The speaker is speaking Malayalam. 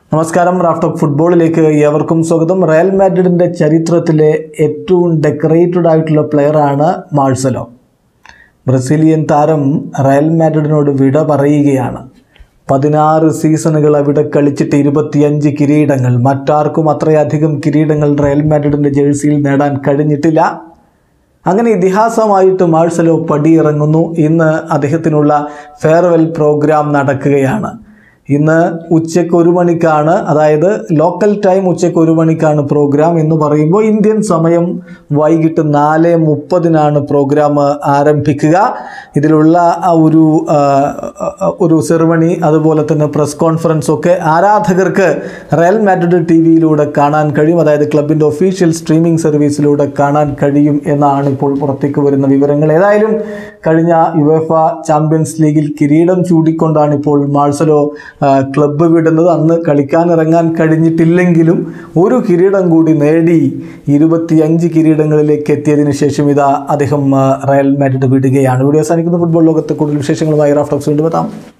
നമസ്കാരം റാഫ്റ്റോക്ക് ഫുട്ബോളിലേക്ക് ഏവർക്കും സ്വാഗതം റയൽ മാഡ്രിഡിൻ്റെ ചരിത്രത്തിലെ ഏറ്റവും ഡെക്കറേറ്റഡ് ആയിട്ടുള്ള പ്ലെയറാണ് മാഴ്സലോ ബ്രസീലിയൻ താരം റയൽ മാഡ്രിഡിനോട് വിട പറയുകയാണ് പതിനാറ് സീസണുകൾ അവിടെ കളിച്ചിട്ട് ഇരുപത്തിയഞ്ച് കിരീടങ്ങൾ മറ്റാർക്കും അത്രയധികം കിരീടങ്ങൾ റയൽ മാഡ്രിഡിൻ്റെ ജേഴ്സിയിൽ നേടാൻ കഴിഞ്ഞിട്ടില്ല അങ്ങനെ ഇതിഹാസമായിട്ട് മാഴ്സലോ പടിയിറങ്ങുന്നു ഇന്ന് അദ്ദേഹത്തിനുള്ള ഫെയർവെൽ പ്രോഗ്രാം നടക്കുകയാണ് ഇന്ന് ഉച്ചയ്ക്ക് ഒരു മണിക്കാണ് അതായത് ലോക്കൽ ടൈം ഉച്ചയ്ക്ക് ഒരു മണിക്കാണ് പ്രോഗ്രാം എന്ന് പറയുമ്പോൾ ഇന്ത്യൻ സമയം വൈകിട്ട് നാല് മുപ്പതിനാണ് പ്രോഗ്രാം ആരംഭിക്കുക ഇതിലുള്ള ആ ഒരു ആ, ആ, ഒരു സെറിമണി അതുപോലെ തന്നെ പ്രസ് കോൺഫറൻസ് ഒക്കെ ആരാധകർക്ക് റയൽ മാഡ്രിഡ് ടി വിയിലൂടെ കാണാൻ കഴിയും അതായത് ക്ലബിൻ്റെ ഒഫീഷ്യൽ സ്ട്രീമിംഗ് സർവീസിലൂടെ കാണാൻ കഴിയും എന്നാണ് ഇപ്പോൾ പുറത്തേക്ക് വരുന്ന വിവരങ്ങൾ ഏതായാലും കഴിഞ്ഞ യുവേഫ ചാമ്പ്യൻസ് ലീഗിൽ കിരീടം ചൂടിക്കൊണ്ടാണ് ഇപ്പോൾ മാഴ്സലോ ആ, ക്ലബ്ബ് വിടുന്നത് അന്ന് കളിക്കാൻ ഇറങ്ങാൻ കഴിഞ്ഞിട്ടില്ലെങ്കിലും ഒരു കിരീടം കൂടി നേടി ഇരുപത്തിയഞ്ച് കിരീടങ്ങളിലേക്ക് എത്തിയതിനു ശേഷം ഇതാ അദ്ദേഹം ആ, റയൽ മാഡ്രിഡ് വിടുകയാണ് വീഡിയോ അവസാനിക്കുന്ന ഫുട്ബോൾ ലോകത്തെ കൂടുതൽ വിശേഷങ്ങളുമായി റാഫ്റ്റോക്സ് വീണ്ടും എത്താം